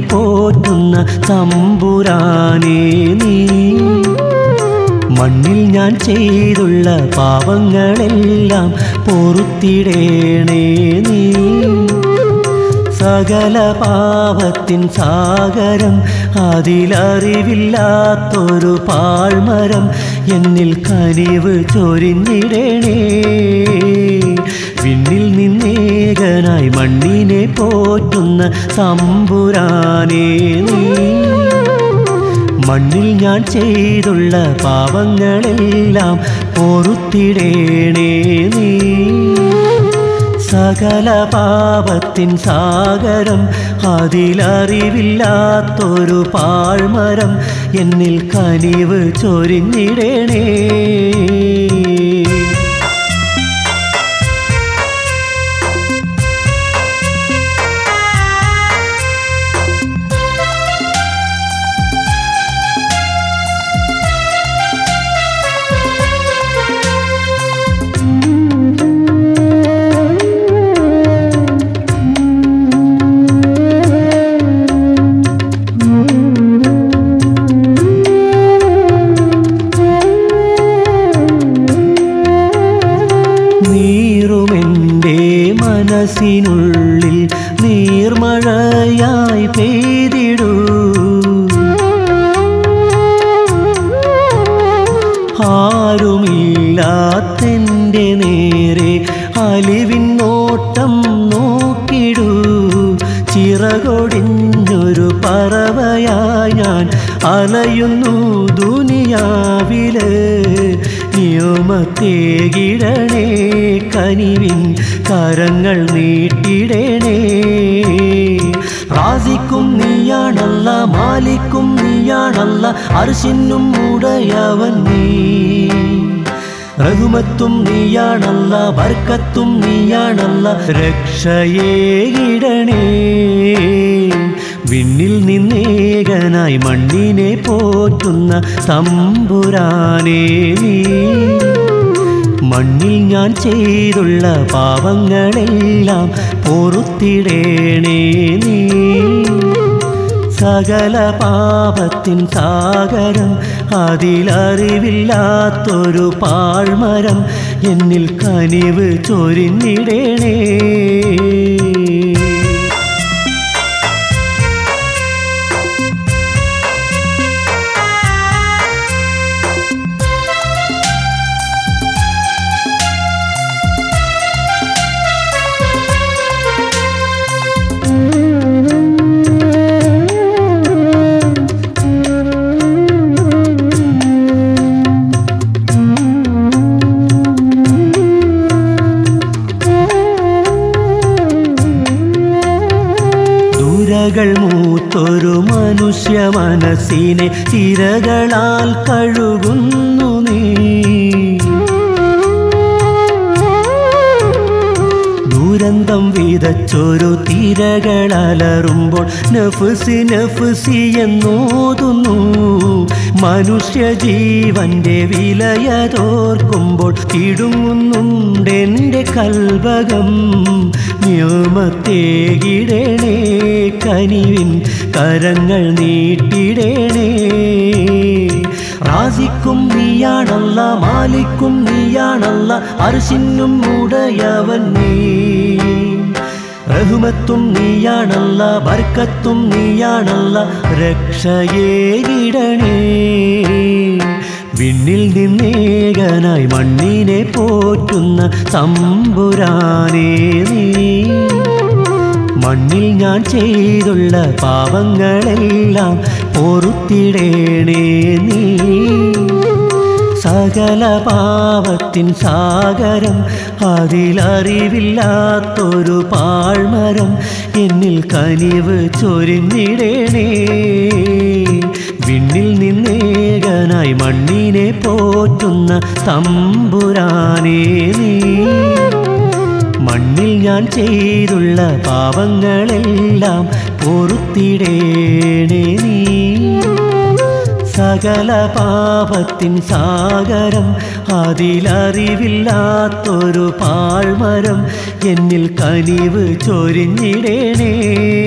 പോറ്റുന്ന തമ്പുരാനേ നീ മണ്ണിൽ ഞാൻ ചെയ്തുള്ള പാവങ്ങളെല്ലാം പൊറുത്തിടേണേ നീ സകല പാപത്തിൻ സാഗരം അതിലറിവില്ലാത്തൊരു പാഴ്മരം എന്നിൽ കനിവ് ചൊരിഞ്ഞിടണേ വിണ്ണിൽ നിന്നേകനായി മണ്ണിനെ പോറ്റുന്ന തമ്പുരാനേ നീ മണ്ണിൽ ഞാൻ ചെയ്തുള്ള പാവങ്ങളെല്ലാം പൊറുത്തിടേണേ നീ സകല പാപത്തിൻ സാഗരം അതിലറിവില്ലാത്തൊരു പാഴ്മരം എന്നിൽ കനിവ് ചൊരിഞ്ഞിടണേ നീറുമെൻ്റെ മനസ്സിനുള്ളിൽ നീർമഴയായി പെയ്തിടൂ ആരുമില്ലാത്തെൻ്റെ നേരെ അലിവിൻ നോട്ടം നോക്കിടൂ ചിറകൊടിഞ്ഞൊരു പറവയായി ഞാൻ അലയുന്നു ദുനിയാവില് നിയമത്തേകിടണേ കനിവിൻ കരങ്ങൾ നീട്ടിടണേ റാസിക്കും നീയാണല്ല മാലിക്കും നീയാണല്ല അർശിനും ഉടയവൻ നീ റഹുമത്തും നീയാണല്ല ബർക്കത്തും നീയാണല്ല രക്ഷയേകിടണേ വിണ്ണിൽ നിന്നേകനായി മണ്ണിനെ പോറ്റുന്ന തമ്പുരാനേ നീ മണ്ണിൽ ഞാൻ ചെയ്തുള്ള പാവങ്ങളെല്ലാം പൊറുത്തിടേണേ നീ സകല പാപത്തിൻ സാഗരം അതിലറിവില്ലാത്തൊരു പാഴ്മരം എന്നിൽ കനിവ് ചൊരിഞ്ഞിടേണേ ദുരകൾ മൂത്തൊരു മനുഷ്യ മനസ്സിനെ തിരകളാൽ കഴുകുന്നു നീ ദുരന്തം വിതച്ചൊരു തിരകളലറുമ്പോൾ നഫ്സി നഫ്സി എന്നോതുന്നു മനുഷ്യ ജീവന്റെ വിലയതോർക്കുമ്പോൾ ഇടുങ്ങുന്നുണ്ടെൻ്റെ കൽവകം നിയമത്തേകിടണേ കനിവിൻ കരങ്ങൾ നീട്ടിടണേ റാസിക്കും നീയാണല്ല മാലിക്കും നീയാണല്ല അർശിനും ഉടയവൻ നീ റഹുമത്തും നീയാണല്ല ബർക്കത്തും നീയാണല്ല രക്ഷയേകിടണേ വിണ്ണിൽ നിന്നേകനായി മണ്ണിനെ പോറ്റുന്ന തമ്പുരാനേ നീ മണ്ണിൽ ഞാൻ ചെയ്തുള്ള പാവങ്ങളെല്ലാം പൊറുത്തിടേണേ നീ സകല പാവത്തിൻ സാഗരം അതിലറിവില്ലാത്തൊരു പാഴ്മരം എന്നിൽ കനിവ് ചൊരിഞ്ഞിടേണേ വിണ്ണിൽ നിന്നേകനായി മണ്ണിനെ പോറ്റുന്ന തമ്പുരാനേ നീ മണ്ണിൽ ഞാൻ ചെയ്തുള്ള പാവങ്ങളെല്ലാം പൊറുത്തിടേണേ നീ സകല പാപത്തിൻ സാഗരം അതിലറിവില്ലാത്തൊരു പാഴ്മരം എന്നിൽ കനിവ് ചൊരിഞ്ഞിടേണേ